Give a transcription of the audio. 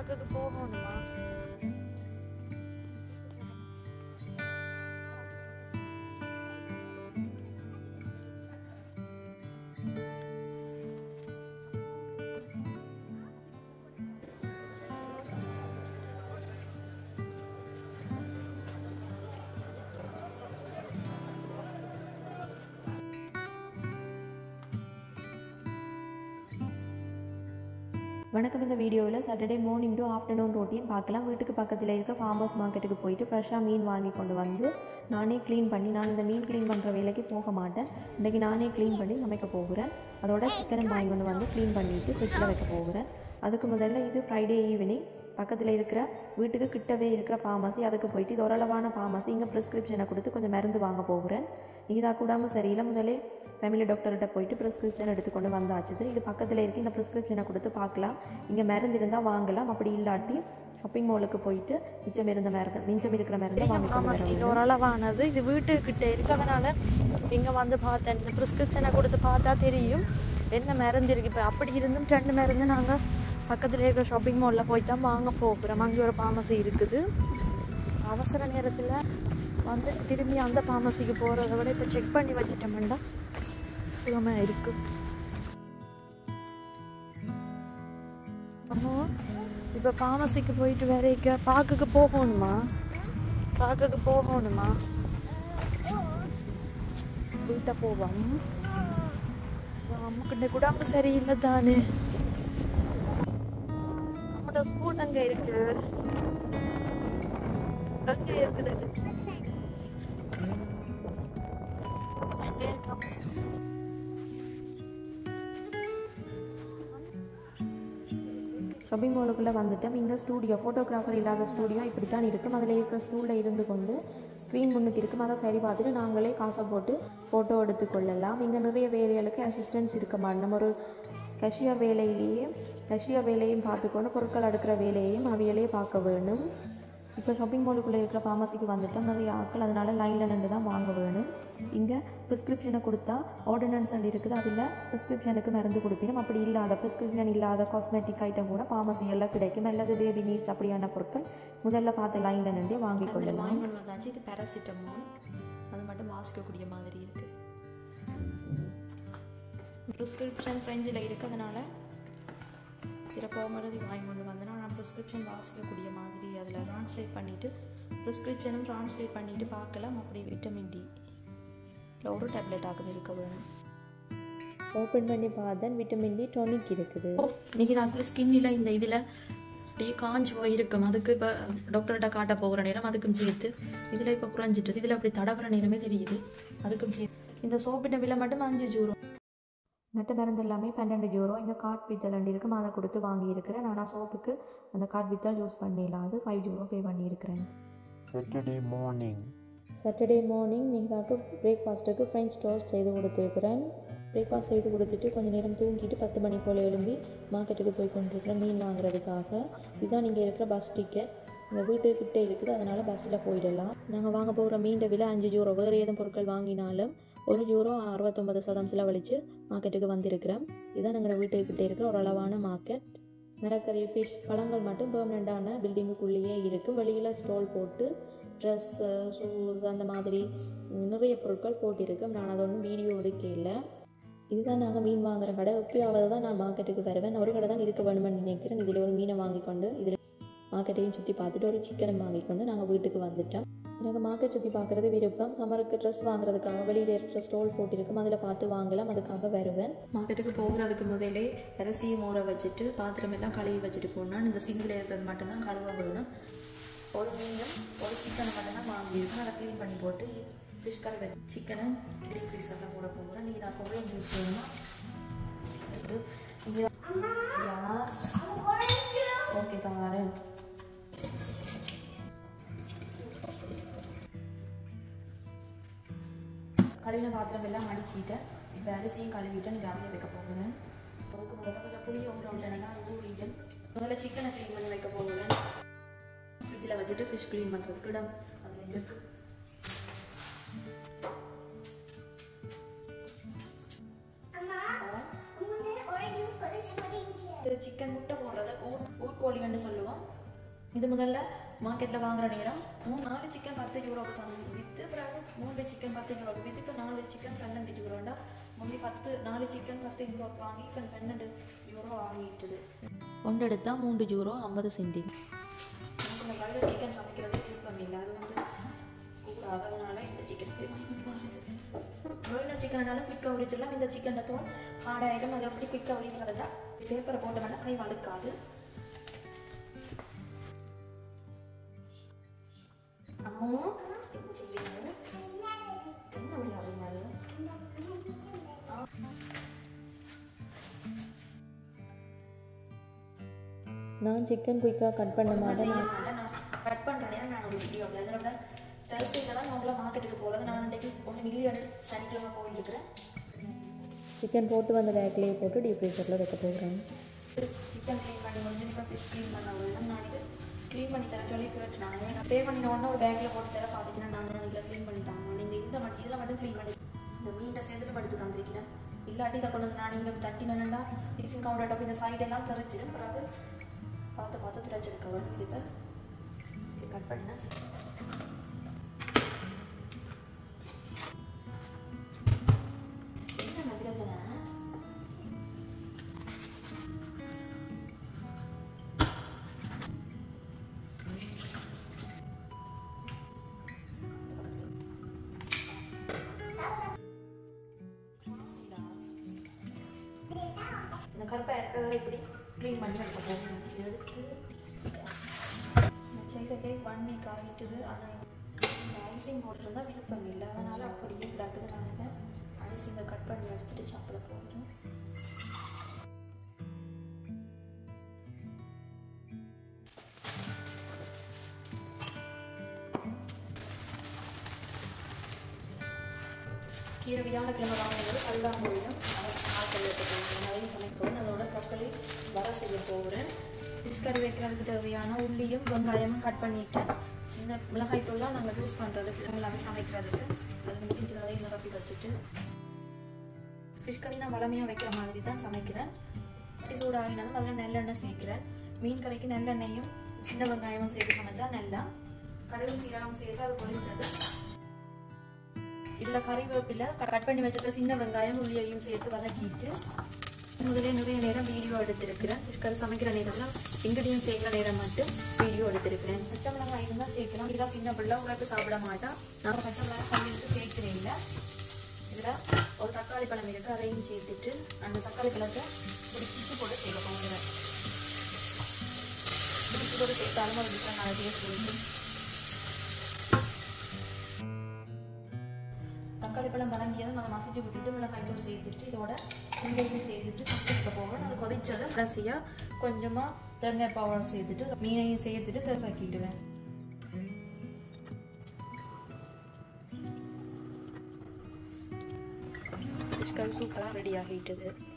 பார்க்கறதுக்கு போகணுமா வணக்கம் இந்த வீடியோவில் Saturday morning to afternoon routine பார்க்கலாம் வீட்டுக்கு பக்கத்தில் இருக்கிற ஃபார்மர்ஸ் மார்க்கெட்டுக்கு போயிட்டு ஃப்ரெஷ்ஷாக மீன் வாங்கி கொண்டு வந்து நானே க்ளீன் பண்ணி நான் இந்த மீன் க்ளீன் பண்ணுற வேலைக்கு போக மாட்டேன் இன்றைக்கி நானே க்ளீன் பண்ணி சமைக்க போகிறேன் அதோட சிக்கன் வாங்கி கொண்டு வந்து க்ளீன் பண்ணிவிட்டு ஃப்ரிட்ஜில் வைக்க போகிறேன் அதுக்கு முதல்ல இது ஃப்ரைடே ஈவினிங் பக்கத்தில் இருக்கிற வீட்டுக்கு கிட்டவே இருக்கிற பாமாசி அதுக்கு போயிட்டு இது ஓரளவான பாமாசி இங்கே ப்ரிஸ்கிரிப்ஷனை கொடுத்து கொஞ்சம் மருந்து வாங்க போகிறேன் இதா கூடாமல் சரியில்லை முதலே ஃபேமிலி டாக்டர்கிட்ட போயிட்டு ப்ரிஸ்கிரிப்ஷன் எடுத்துக்கொண்டு வந்தாச்சுது இது பக்கத்தில் இருக்கு இந்த ப்ரிஸ்கிரிப்ஷனை கொடுத்து பார்க்கலாம் இங்கே மருந்து இருந்தால் வாங்கலாம் அப்படி இல்லாட்டி ஷாப்பிங் மாலுக்கு போயிட்டு மிச்சம் இருந்த மருந்து மிச்சம் இருக்கிற மருந்தை வாங்கி கொண்டு ஆமாம் வர இது ஓரளவானது இது வீட்டுக்கிட்ட இருக்கு அதனால இங்கே வந்து பார்த்தேன் இந்த ப்ரிஸ்கிரிப்ஷனை கொடுத்து பார்த்தா தெரியும் என்ன மருந்து இருக்கு இப்போ அப்படி இருந்தும் ரெண்டு மருந்து நாங்கள் பக்கத்தில் இருக்கிற ஷாப்பிங் மாலில் போய் தான் வாங்க போகிறோம் அங்கே ஒரு ஃபார்மசி இருக்குது அவசர நேரத்தில் வந்து திரும்பி அந்த ஃபார்மசிக்கு போகிறத விட இப்போ செக் பண்ணி வச்சுட்டோம்னா சுகமாக இருக்கு அம்மா இப்போ ஃபார்மசிக்கு போயிட்டு வரைக்க பார்க்குக்கு போகணுமா பார்க்குக்கு போகணுமா வீட்டை போவோம் அம்முக்கிட்ட கூட அப்போ சரியில்லை தானே நம்மளோட ஸ்கூல் அங்கே இருக்கு அங்கே இருக்குது அங்கே இருக்கா ஷாப்பிங் மாலுக்குள்ளே வந்துட்டோம் இங்கே ஸ்டூடியோ ஃபோட்டோகிராஃபர் இல்லாத ஸ்டூடியோ இப்படி தான் இருக்கும் அதில் இருக்கிற ஸ்டூலில் இருந்து கொண்டு ஸ்க்ரீன் முன்னுக்கு இருக்கும் அதை சரி பார்த்துட்டு நாங்களே காசை போட்டு ஃபோட்டோ எடுத்துக்கொள்ளலாம் இங்கே நிறைய வேலைகளுக்கு அசிஸ்டன்ஸ் இருக்க மாட்டோம் நம்ம ஒரு கஷியர் வேலையிலேயே கஷியர் வேலையும் பார்த்துக்கொண்டு பொருட்கள் அடுக்கிற வேலையையும் அவையிலே பார்க்க வேணும் இப்போ ஷாப்பிங் மாலுக்குள்ளே இருக்கிற ஃபார்மசிக்கு வந்துட்டோம் நிறைய ஆட்கள் அதனால் லைனில் நின்று தான் வாங்க வேணும் இங்கே ப்ரிஸ்கிரிப்ஷனை கொடுத்தா ஆர்டினன்ஸ் அண்ட் இருக்குது அதில் ப்ரிஸ்கிரிப்ஷனுக்கு மருந்து கொடுப்பினும் அப்படி இல்லாத ப்ரிஸ்கிரிப்ஷன் இல்லாத காஸ்மெட்டிக் ஐட்டம் கூட ஃபார்மசிகளில் கிடைக்கும் அல்லது பேபி நீட்ஸ் அப்படியான பொருட்கள் முதல்ல பார்த்து லைனில் நின்று வாங்கி கொள்ளலாம் வாங்கிட்டு வந்தாச்சு இது பேராசிட்டமால் அது மட்டும் வாசிக்கக்கூடிய மாதிரி இருக்கு ப்ரிஸ்கிரிப்ஷன் ஃப்ரெஞ்சில் இருக்கு அதனால திறப்பாமறது வாங்கி கொண்டு வந்தேன் நான் ப்ரிஸ்கிரிப்ஷன் வாசிக்கக்கூடிய மாதிரி அதில் ட்ரான்ஸ்லேட் பண்ணிவிட்டு ப்ரிஸ்கிரிப்ஷனும் ட்ரான்ஸ்லேட் பண்ணிவிட்டு பார்க்கலாம் அப்படி விட்டமின் டி இல்லை ஒரு டேப்லெட் ஆகுது இருக்க வேணும் ஓப்பன் பண்ணி பார்த்தேன் விட்டமின் டி டொனிக் இருக்குது ஓ இன்னைக்கு நான் ஸ்கின்னில் இந்த இதில் அப்படியே காஞ்சி போய் இருக்கும் அதுக்கு இப்போ டாக்டர்கிட்ட காட்ட போகிற நேரம் அதுக்கும் சேர்த்து இதில் இப்போ குறைஞ்சிட்டு இதில் அப்படி தடவுற நேரமே தெரியுது அதுக்கும் சேர்த்து இந்த சோப்பிட்ட விலை மட்டும் அஞ்சு ஜூரோ மற்ற மருந்து எல்லாமே பன்னெண்டு ஜூரோ இங்கே காட் பித்தல் அண்டி இருக்கும் அதை கொடுத்து வாங்கியிருக்கிறேன் நான் சோப்புக்கு அந்த காட் பித்தல் யூஸ் பண்ணிடலாம் அது ஃபைவ் ஜூரோ பே பண்ணியிருக்கிறேன் Saturday morning. சாட்டர்டே மார்னிங் நிகிதாக்கு பிரேக்ஃபாஸ்ட்டுக்கு ஃப்ரெஞ்ச் டோஸ்ட் செய்து கொடுத்துருக்குறேன் பிரேக்ஃபாஸ்ட் செய்து கொடுத்துட்டு கொஞ்ச நேரம் தூங்கிட்டு பத்து மணி போல் எழும்பி மார்க்கெட்டுக்கு போய் கொண்டிருக்கிறேன் மீன் வாங்குறதுக்காக இதுதான் நீங்கள் இருக்கிற பஸ் டிக்கெட் உங்கள் வீட்டுக்கிட்டே இருக்குது அதனால் பஸ்ஸில் போயிடலாம் நாங்கள் வாங்க போகிற மீன் விலை அஞ்சு ஜூரோ வேறு ஏதும் பொருட்கள் வாங்கினாலும் ஒரு ஜூரோ அறுபத்தொம்பது சதம் செலவழித்து மார்க்கெட்டுக்கு வந்திருக்கிறோம் இதுதான் எங்களோட வீட்டுக்கிட்டே இருக்கிற ஒரு அளவான மார்க்கெட் மரக்கறி ஃபிஷ் பழங்கள் மட்டும் பெர்மனண்டான பில்டிங்குக்குள்ளேயே இருக்குது வெளியில் ஸ்டால் போட்டு ட்ரெஸ்ஸு ஷூஸ் அந்த மாதிரி நிறைய பொருட்கள் போட்டிருக்கு நான் அதை ஒன்றும் வீடியோ எடுக்கல இதுதான் நாங்கள் மீன் வாங்குற கடை எப்பயாவது தான் நான் மார்க்கெட்டுக்கு வருவேன் ஒரு கடை தான் இருக்க வேணும்னு நினைக்கிறேன் இதில் ஒரு மீனை வாங்கி கொண்டு இதில் மார்க்கெட்டையும் சுற்றி பார்த்துட்டு ஒரு சிக்கனை வாங்கி கொண்டு நாங்கள் வீட்டுக்கு வந்துட்டோம் எனக்கு மார்க்கெட் சுற்றி பார்க்குறது விருப்பம் சம்மருக்கு ட்ரெஸ் வாங்குறதுக்காக வெளியில் இருக்கிற ஸ்டால் போட்டிருக்கும் அதில் பார்த்து வாங்கலாம் அதுக்காக வருவேன் மார்க்கெட்டுக்கு போகிறதுக்கு முதலே அரிசியும் ஊற வச்சுட்டு பாத்திரம் எல்லாம் கழுவி வச்சுட்டு போனால் இந்த சிங்கில் இருக்கிறது மட்டும்தான் கழுவ வேணும் ஒரு மீனும் ஒரு சிக்கனை மட்டும்தான் வாங்கியிருக்கேன் அதை க்ளீன் பண்ணி போட்டு ஃபிஷ் கறி வச்சு சிக்கனை டீப் ஃப்ரீசரில் போட போகிறேன் நீ நான் கொரியன் ஜூஸ் வேணுமா ஓகே தாரேன் கழுவின பாத்திரம் எல்லாம் அடுக்கிட்டேன் இப்போ அரிசியும் கழுவிட்டேன் இங்கே அப்படியே வைக்க போகிறேன் அதுக்கு முதல்ல கொஞ்சம் புளியை ஊற விட்டேன்னா ஊறிட்டு முதல்ல சிக்கனை க்ளீன் பண்ணி வைக்க போகிறேன் ஃப்ரிட்ஜில் வச்சுட்டு ஃபிஷ் க்ளீன் பண்ணுறதுக்கு இடம் அதில் இருக்கு இது சிக்கன் முட்டை போடுறத ஊர் ஊர் கோழின்னு சொல்லுவோம் இது முதல்ல மார்க்கெட்டில் வாங்குற நேரம் மூணு நாலு சிக்கன் பத்து யூரோக்கு தான் விற்று பிறகு மூணு சிக்கன் பத்து யூரோக்கு விற்று இப்போ நாலு சிக்கன் பன்னெண்டு யூரோண்டா முந்தி பத்து நாலு சிக்கன் பத்து யூரோ வாங்கி இப்போ பன்னெண்டு யூரோ வாங்கிட்டுது ஒன்று எடுத்தால் மூன்று ஜூரோ ஐம்பது சென்டி எனக்கு இந்த கடையில் சிக்கன் சமைக்கிறது விருப்பம் இல்லை அது வந்து கூடாது அதனால இந்த சிக்கன் போய் வாங்கிட்டு போகிறது ப்ரோயிலர் சிக்கனாலும் குயிக்காக உரிச்சிடலாம் இந்த சிக்கன் தூள் ஆடாயிரம் அது எப்படி குயிக்காக உரிக்கிறது தான் பேப்பரை போட்டோம்னா கை வழுக்காது அம்மோ என்ன செய்றீங்க என்ன விளையாடுறீங்க நான் சிக்கன் குயிக்காக கட் பண்ண மாட்டேன் கட் பண்ணுறேன் நான் ஒரு வீடியோ அதோட தேர்ஸ்டேல தான் நம்மள மார்க்கெட்டுக்கு போகிறது நான் இன்றைக்கு ஒன்று மில்லியன் சனிக்கிழமை போயிருக்கிறேன் சிக்கன் போட்டு வந்த பேக்லேயே போட்டு டீப் ஃப்ரீசரில் வைக்க போகிறேன் சிக்கன் க்ளீன் பண்ணி முடிஞ்சு இப்போ ஃபிஷ் க்ளீன் பண்ண வேணும் நான் இது க்ளீன் பண்ணி தர சொல்லி கேட்டு நான் நான் பே பண்ணின உடனே ஒரு பேக்கில் போட்டு தர பார்த்துச்சுன்னா நான் இதில் க்ளீன் பண்ணி தாங்க நீங்கள் இந்த மட்டும் இதில் மட்டும் க்ளீன் பண்ணி இந்த மீனை சேர்த்துட்டு படுத்து தந்திருக்கிறேன் இல்லாட்டி இதை கொண்டு வந்து நான் இங்கே தட்டினேன்னா கிச்சன் கவுண்டர் இந்த சைடெல்லாம் தெரிச்சிடும் பிறகு பார்த்து பார்த்து துடைச்செடுக்க வரும் இதை இது கட் பண்ணினா சிக்கன் என்ன பிரச்சனை இந்த கருப்பை இருக்கிறத இப்படி க்ளீன் பண்ணி வைக்கணும் எடுத்து நான் செய்த கேக் ஒன் வீக் ஆகிட்டுது ஆனால் இந்த ஐசிங் போட்டிருந்தா விருப்பம் இல்லை அதனால் அப்படியே கிடக்குது நான் இதை ஐசிங்கை கட் பண்ணி எடுத்துட்டு சாப்பிட போகிறேன் கீரை வியாழக்கிழமை வாங்கினது அதுதான் போயிடும் ஆட்கள் எடுத்து போகிறேன் அதையும் சமைக்க போகிறேன் அதோட ப்ரொக்கலி வர செய்ய போகிறேன் ஃபிஷ் கறி வைக்கிறதுக்கு தேவையான உள்ளியும் வெங்காயமும் கட் பண்ணிட்டேன் இந்த மிளகாய் தூள்லாம் நாங்கள் யூஸ் பண்ணுறதுக்கு எல்லாமே சமைக்கிறதுக்கு அது முடிஞ்சு அதையும் நிரப்பி வச்சுட்டு ஃபிஷ் கறி நான் வளமையாக வைக்கிற மாதிரி தான் சமைக்கிறேன் அப்படி சூடாகினதும் அதில் நெல்லெண்ணெய் சேர்க்கிறேன் மீன் கறிக்கு நெல்லெண்ணெயும் சின்ன வெங்காயமும் சேர்த்து சமைச்சா நெல்லா கடுகு சீரகம் சேர்த்து அது பொரிஞ்சது இதில் கறிவேப்பிலை கட் பண்ணி வச்சிருக்க சின்ன வெங்காயம் உள்ளியையும் சேர்த்து வதக்கிட்டு முதலே நிறைய நேரம் வீடியோ எடுத்திருக்கிறேன் சிக்கன் சமைக்கிற நேரத்தில் இன்க்ரீடியன்ட் சேர்க்கிற நேரம் மட்டும் வீடியோ எடுத்திருக்கிறேன் பச்சை மிளகாய் இருந்தால் சேர்க்கலாம் இதெல்லாம் சின்ன பிள்ளை உழைப்பு சாப்பிட மாட்டான் நான் பச்சை மிளகாய் பண்ணிட்டு சேர்க்கிறேன் இல்லை இதில் ஒரு தக்காளி பழம் இருக்கு அதையும் சேர்த்துட்டு அந்த தக்காளி பழத்தை ஒரு பிச்சு போட்டு சேர்க்க போகிறேன் பிச்சு போட்டு சேர்த்தாலும் ஒரு டிஃப்ரெண்ட் நல்ல டேஸ்ட் இருக்கும் தக்காளி பழம் வதங்கியதும் அதை மசிச்சு விட்டுட்டு மிளகாய் தூள் சேர்த்துட்டு இதோட மீனையும் சேர்த்துட்டு கற்றுக்க போவேன் அது கொதிச்சதும் கடைசியாக கொஞ்சமாக தேங்காய் பவுடர் சேர்த்துட்டு மீனையும் சேர்த்துட்டு திறக்கிடுவேன் ஃபிஷ் கறி சூப்பராக ரெடி ஆகிட்டது